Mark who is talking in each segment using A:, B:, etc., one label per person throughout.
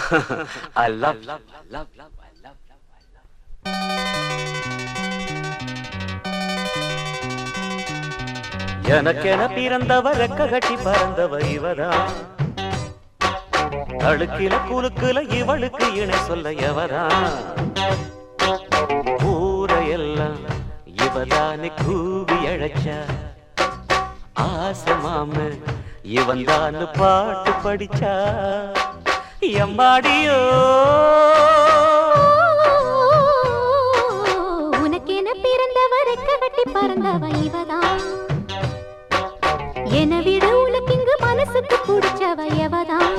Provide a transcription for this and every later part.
A: I love, love, love, love, I love, love, I love.
B: எனக்கென பிறந்தவ ரெக்க கட்டி பறந்தவ இவதான் அழுக்கில குலுக்குல இவளுக்கு இணை சொல்ல எவதான் ஊரையெல்லாம் இவதானே கூவி அழைச்சா ஆசை மாம இவன் தான் பாட்டு படிச்சா எம்மாடியோ
C: உனக்கென பிறந்தவர் ரெக்க கட்டி பறந்தவ இவதான் என விட உனக்கு இங்கு மனசுக்கு பிடிச்சவ எவதான்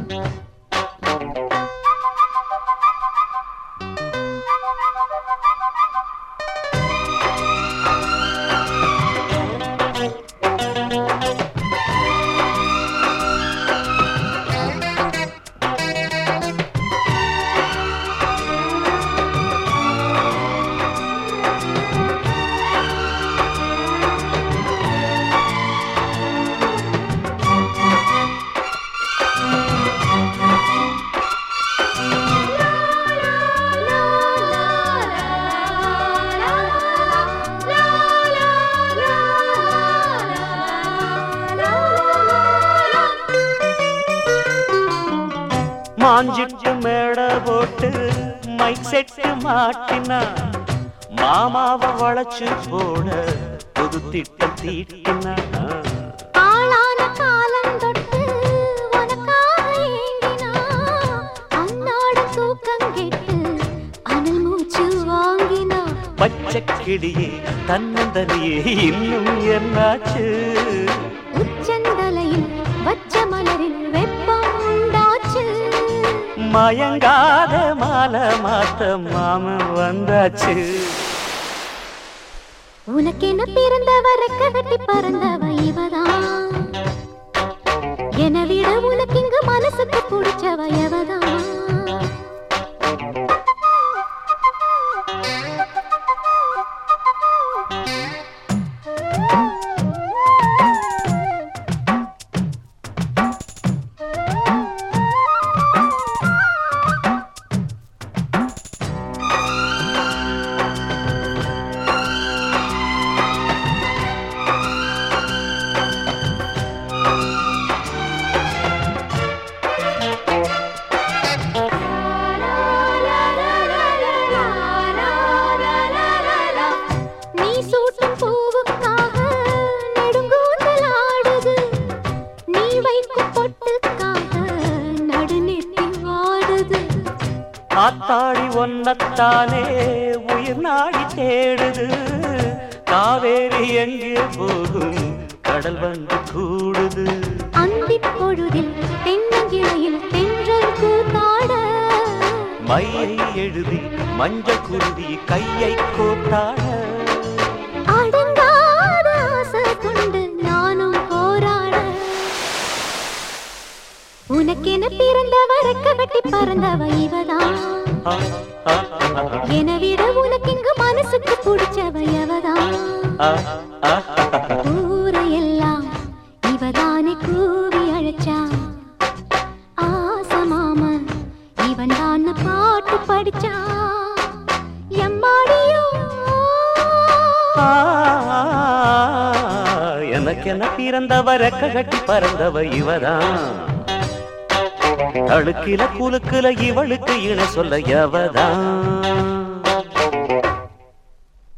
B: மாஞ்சிட்டு மேட போட்டு மைக் செட்டு மாட்டினா மாமாவ வளைச்சு போட புது திட்டம் தீட்டினா
C: ஆளான காலம் தொட்டு உனக்காக ஏங்கினா அன்னாட தூக்கம் கெட்டு அனல் மூச்சு வாங்கினா
B: பச்சை கிளியே தன்னந்தனியே இன்னும் என்னாச்சு
C: உச்சந்தலையில் வச்ச மலரில் வெப்பம் உண்டாச்சு
B: மயங்காத மாலை மாத்த மாமன் வந்தாச்சு
C: உனக்கென பிறந்தவ ரெக்க கட்டி பறந்தவ இவதான் என விட உனக்கு இங்கு மனசுக்கு பிடிச்சவ எவதான் நீ சூட்டும் பூவுக்காக நெடுங்கூந்தல் ஆடுது நீ வைக்கும் பொட்டுக்காக நடுநெத்தி வாடுது
B: ஆத்தாடி ஒன்னத்தானே உயிர் நாடி தேடுது காவேரி எங்கே போகும் கடல் வந்து கூடுது
C: அந்திப் பொழுதில் தென்னங்கிளையில் தென்றல் கூத்தாட
B: மையை எழுதி மஞ்சள் குருதி கையை கோத்தாட
C: அடங்காத ஆசை கொண்டு நானும் போராட உனக்கென பிறந்தவ ரெக்க கட்டி பறந்தவ இவதான்
B: ஆ, ஆ, ஆ,
C: என விட உனக்கு இங்கு மனசுக்கு பிடிச்சவ எவதான்
B: ஆ, ஆ, ஆ.
C: ஊரையெல்லாம் இவதானே கூவி அழைச்சா ஆசை மாமன் இவன் தான் பாட்டு படிச்சா எம்மாடியோ
B: ஆ, எனக்கென பிறந்தவ ரெக்க கட்டி பறந்தவ இவதான் அழுக்கில குலுக்குல இவளுக்கு இணை சொல்ல எவதான்